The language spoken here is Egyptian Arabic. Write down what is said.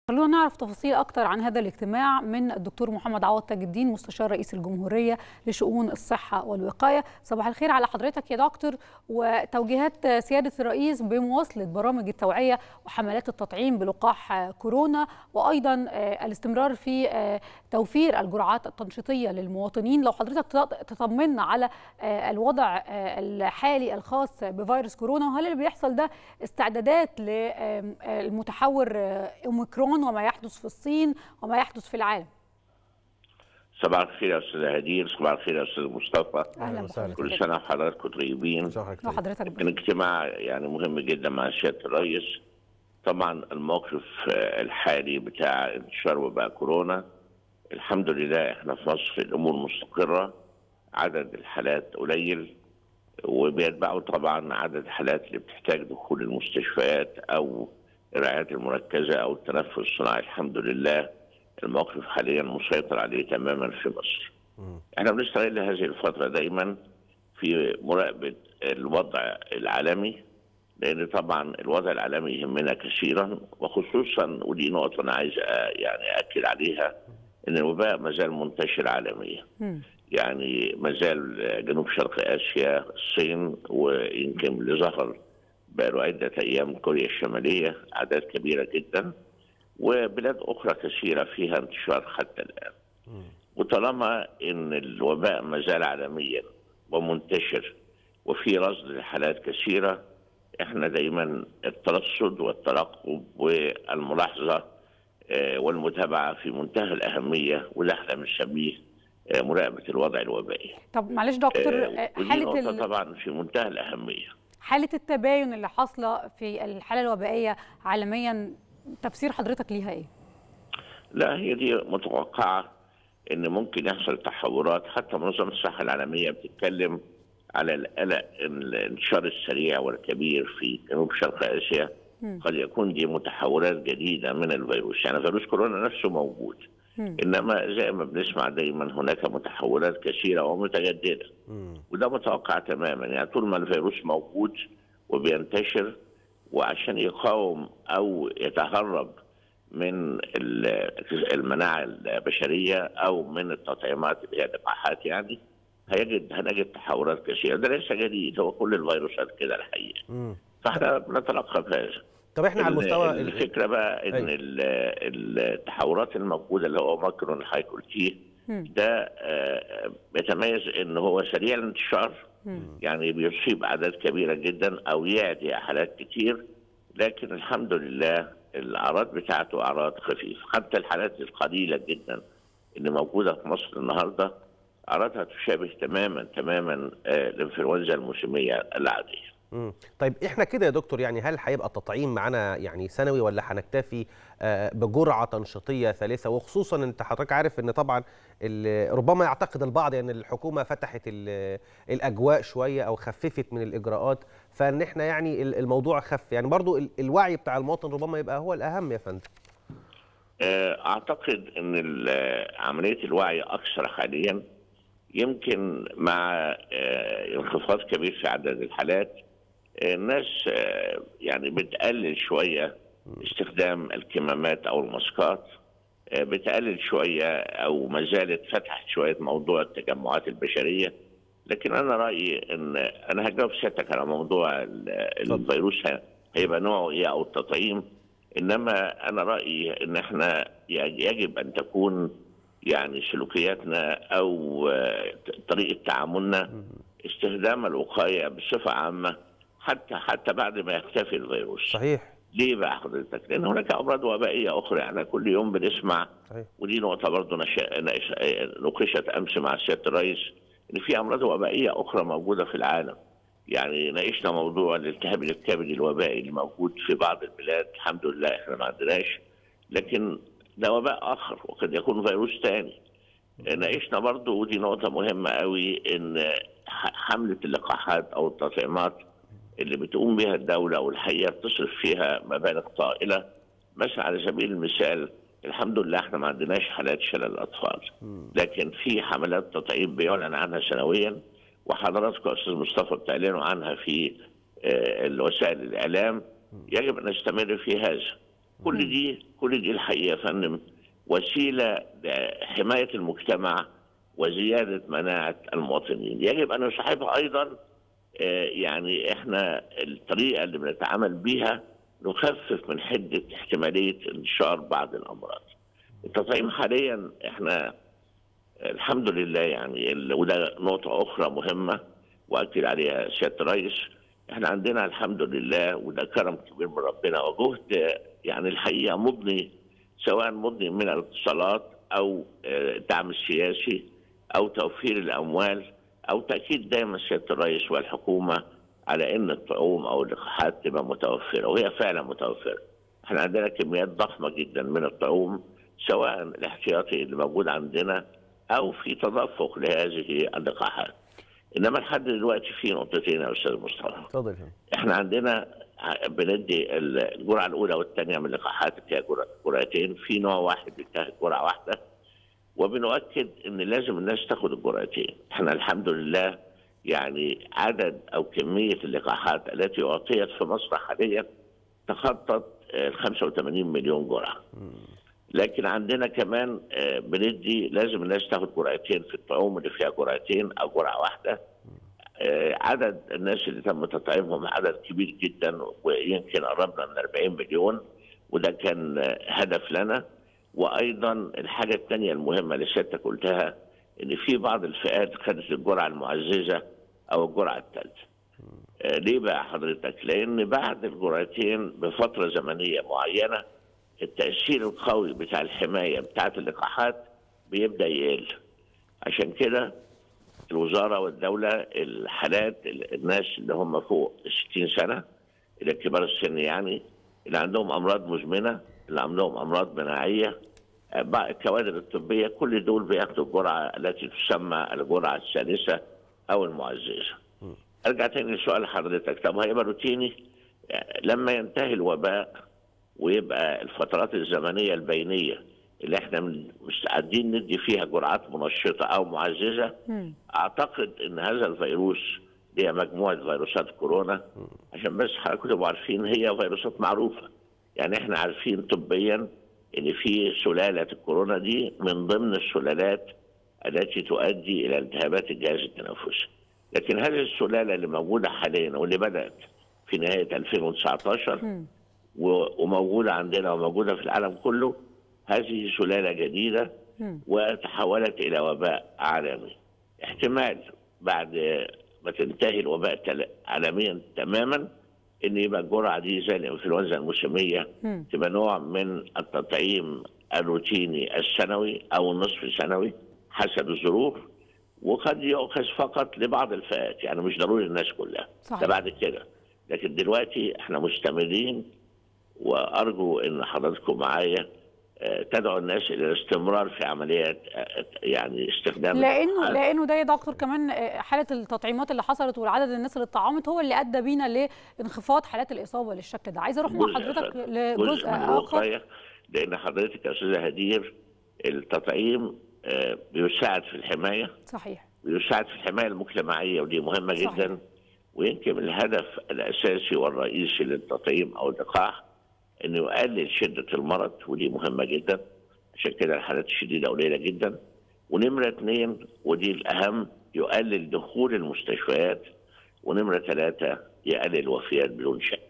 خلونا نعرف تفاصيل أكتر عن هذا الاجتماع من الدكتور محمد عوض تاج الدين مستشار رئيس الجمهورية لشؤون الصحة والوقاية صباح الخير على حضرتك يا دكتور وتوجيهات سيادة الرئيس بمواصلة برامج التوعية وحملات التطعيم بلقاح كورونا وأيضا الاستمرار في توفير الجرعات التنشيطية للمواطنين لو حضرتك تطمنا على الوضع الحالي الخاص بفيروس كورونا وهل اللي بيحصل ده استعدادات للمتحور اوميكرون وما يحدث في الصين وما يحدث في العالم صباح الخير يا استاذ هدير صباح الخير يا استاذ مصطفى اهلا وسهلا. كل سنه وحضراتكم طيبين وحضرتك كان اجتماع يعني مهم جدا مع سياده الرئيس طبعا الموقف الحالي بتاع انتشار وباء كورونا الحمد لله احنا في مصر الامور مستقره عدد الحالات قليل وبيتبعوا طبعا عدد الحالات اللي بتحتاج دخول المستشفيات او الرعايات المركزه او التنفس الصناعي الحمد لله الموقف حاليا مسيطر عليه تماما في مصر. احنا بنستغل هذه الفتره دايما في مراقبه الوضع العالمي لان طبعا الوضع العالمي يهمنا كثيرا وخصوصا ودي نقطه انا عايز يعني اكد عليها ان الوباء ما زال منتشر عالميا. يعني ما زال جنوب شرق اسيا الصين ويمكن اللي ظهر بقاله عده ايام كوريا الشماليه اعداد كبيره جدا وبلاد اخرى كثيره فيها انتشار حتى الان. وطالما ان الوباء ما زال عالميا ومنتشر وفي رصد لحالات كثيره احنا دايما الترصد والترقب والملاحظه والمتابعه في منتهى الاهميه وده احنا بنسميه مراقبه الوضع الوبائي. طب معلش دكتور حاله ال... طبعا في منتهى الاهميه. حاله التباين اللي حاصله في الحاله الوبائيه عالميا تفسير حضرتك ليها ايه؟ لا هي دي متوقعه ان ممكن يحصل تحورات حتى منظمه الصحه العالميه بتتكلم على القلق الانتشار السريع والكبير في جنوب شرق اسيا قد يكون دي متحورات جديده من الفيروس يعني فيروس كورونا نفسه موجود انما زي ما بنسمع دايما هناك متحولات كثيره ومتجدده وده متوقع تماما يعني طول ما الفيروس موجود وبينتشر وعشان يقاوم او يتهرب من المناعه البشريه او من التطعيمات اللي هي لقاحات يعني هيجد هنجد تحورات كثيره ده ليس جديد هو كل الفيروسات كده الحقيقه فاحنا بنتلقى بهذا طب احنا على المستوى الفكره بقى ان أي. التحورات الموجوده اللي هو ماكرون اللي حضرتك قلتيه ده بيتميز ان هو سريع الانتشار يعني بيصيب اعداد كبيره جدا او يعدي حالات كتير لكن الحمد لله الاعراض بتاعته اعراض خفيفه حتى الحالات القليله جدا اللي موجوده في مصر النهارده اعراضها تشابه تماما تماما الانفلونزا الموسميه العاديه. مم. طيب احنا كده يا دكتور يعني هل هيبقى التطعيم معانا يعني سنوي ولا هنكتفي بجرعه تنشيطيه ثالثه وخصوصا انت حضرتك عارف ان طبعا ربما يعتقد البعض يعني الحكومه فتحت الاجواء شويه او خففت من الاجراءات فان احنا يعني الموضوع خف يعني برضو الوعي بتاع المواطن ربما يبقى هو الاهم يا فندم. اعتقد ان عمليه الوعي اكثر حاليا يمكن مع انخفاض كبير في عدد الحالات الناس يعني بتقلل شويه استخدام الكمامات او الماسكات بتقلل شويه او ما زالت فتحت شويه موضوع التجمعات البشريه لكن انا رايي ان انا هجاوب سيادتك على موضوع الفيروس هيبقى نوعه ايه او التطعيم انما انا رايي ان احنا يجب ان تكون يعني سلوكياتنا او طريقه تعاملنا استخدام الوقايه بصفه عامه حتى حتى بعد ما يختفي الفيروس. صحيح. ليه بقى حضرتك؟ لان هناك امراض وبائيه اخرى يعني كل يوم بنسمع صحيح. ودي نقطه برضه ناقشت امس مع سياده الرئيس ان في امراض وبائيه اخرى موجوده في العالم. يعني ناقشنا موضوع الالتهاب الكبدي الوبائي اللي موجود في بعض البلاد الحمد لله احنا ما عندناش لكن ده وباء اخر وقد يكون فيروس ثاني ناقشنا برضه ودي نقطه مهمه قوي ان حمله اللقاحات او التطعيمات اللي بتقوم بها الدوله والحقيقه بتصرف فيها مبالغ طائله مثلا على سبيل المثال الحمد لله احنا ما عندناش حالات شلل اطفال لكن في حملات تطعيم بيعلن عنها سنويا وحضراتكم استاذ مصطفى بتعلنوا عنها في وسائل الاعلام يجب ان نستمر في هذا كل دي كل دي الحقيقه يا فندم وسيله لحمايه المجتمع وزياده مناعه المواطنين يجب ان نصاحبها ايضا آه، يعني احنا الطريقه اللي بنتعامل بيها نخفف من حده احتماليه انتشار بعض الامراض التطعيم حاليا احنا الحمد لله يعني ال- وده نقطة أخرى مهمة وأكد عليها سيادة الرئيس احنا عندنا الحمد لله وده كرم كبير من ربنا وجهد يعني الحقيقة مضني سواء مضني من الاتصالات أو آه، الدعم السياسي أو توفير الأموال أو تأكيد دائما سيادة الرئيس والحكومة على أن الطعوم أو اللقاحات تبقى متوفرة وهي فعلا متوفرة احنا عندنا كميات ضخمة جدا من الطعوم سواء الاحتياطي اللي موجود عندنا او في تدفق لهذه اللقاحات انما لحد دلوقتي في نقطتين يا استاذ مصطفى اتفضل يا فندم. احنا عندنا بندي الجرعه الاولى والثانيه من اللقاحات اللي هي جرع- جرعتين في نوع واحد بيتاخد جرعه واحده وبنؤكد ان لازم الناس تاخد الجرعتين احنا الحمد لله يعني عدد او كميه اللقاحات التي اعطيت في مصر حاليا تخطت ال 85 مليون جرعه لكن عندنا كمان آه، بندي لازم الناس تاخد جرعتين في الطعوم اللي فيها جرعتين او جرعه واحده آه، عدد الناس اللي تم تطعيمهم عدد كبير جدا ويمكن قربنا من 40 مليون وده كان آه، هدف لنا وايضا الحاجه الثانيه المهمه اللي سيادتك قلتها ان في بعض الفئات خدت الجرعه المعززه او الجرعه الثالثه. آه، ليه بقى حضرتك؟ لان بعد الجرعتين بفتره زمنيه معينه التاثير القوي بتاع الحمايه بتاعه اللقاحات بيبدا يقل. عشان كده الوزاره والدوله الحالات الناس اللي هم فوق 60 سنه الى كبار السن يعني اللي عندهم امراض مزمنه اللي عندهم امراض مناعيه آه، بقى الكوادر الطبيه كل دول بياخدوا الجرعه التي تسمى الجرعه الثالثه او المعززه. ارجع تاني لسؤال حضرتك طب هيبقى روتيني آه، لما ينتهي الوباء ويبقى الفترات الزمنيه البينيه اللي احنا من- مستعدين ندي فيها جرعات منشطه او معززه مم. اعتقد ان هذا الفيروس هي مجموعه فيروسات كورونا عشان بس حضراتكم تبقوا عارفين هي فيروسات معروفه يعني احنا عارفين طبيا ان في سلاله الكورونا دي من ضمن السلالات التي تؤدي الى التهابات الجهاز التنفسي لكن هذه السلاله اللي موجوده حاليا واللي بدات في نهايه 2019 مم. و- وموجوده عندنا وموجوده في العالم كله هذه سلاله جديده مم. وتحولت الى وباء عالمي احتمال بعد ما تنتهي الوباء تل- عالميا تماما ان يبقى الجرعه دي زي الانفلونزا الموسميه مم. تبقى نوع من التطعيم الروتيني السنوي او النصف السنوي حسب الظروف وقد يؤخذ فقط لبعض الفئات يعني مش ضروري الناس كلها صحيح. ده بعد كده لكن دلوقتي احنا مستمرين وارجو ان حضراتكم معايا آه، تدعو الناس الى الاستمرار في عمليات آه، يعني استخدام لانه اللقاحات. لانه ده يا دكتور كمان آه، حاله التطعيمات اللي حصلت والعدد الناس اللي اتطعمت هو اللي ادى بينا لانخفاض حالات الاصابه للشكل ده عايزه اروح مع جزء حضرتك فقط. لجزء من اخر الوقايه لان حضرتك يا استاذه هدير التطعيم آه، بيساعد في الحمايه صحيح بيساعد في الحمايه المجتمعيه ودي مهمه صحيح. جدا ويمكن الهدف الاساسي والرئيسي للتطعيم او اللقاح انه يقلل شده المرض ودي مهمه جدا عشان كده الحالات الشديده قليله جدا ونمره اثنين ودي الاهم يقلل دخول المستشفيات ونمره ثلاثه يقلل الوفيات بدون شك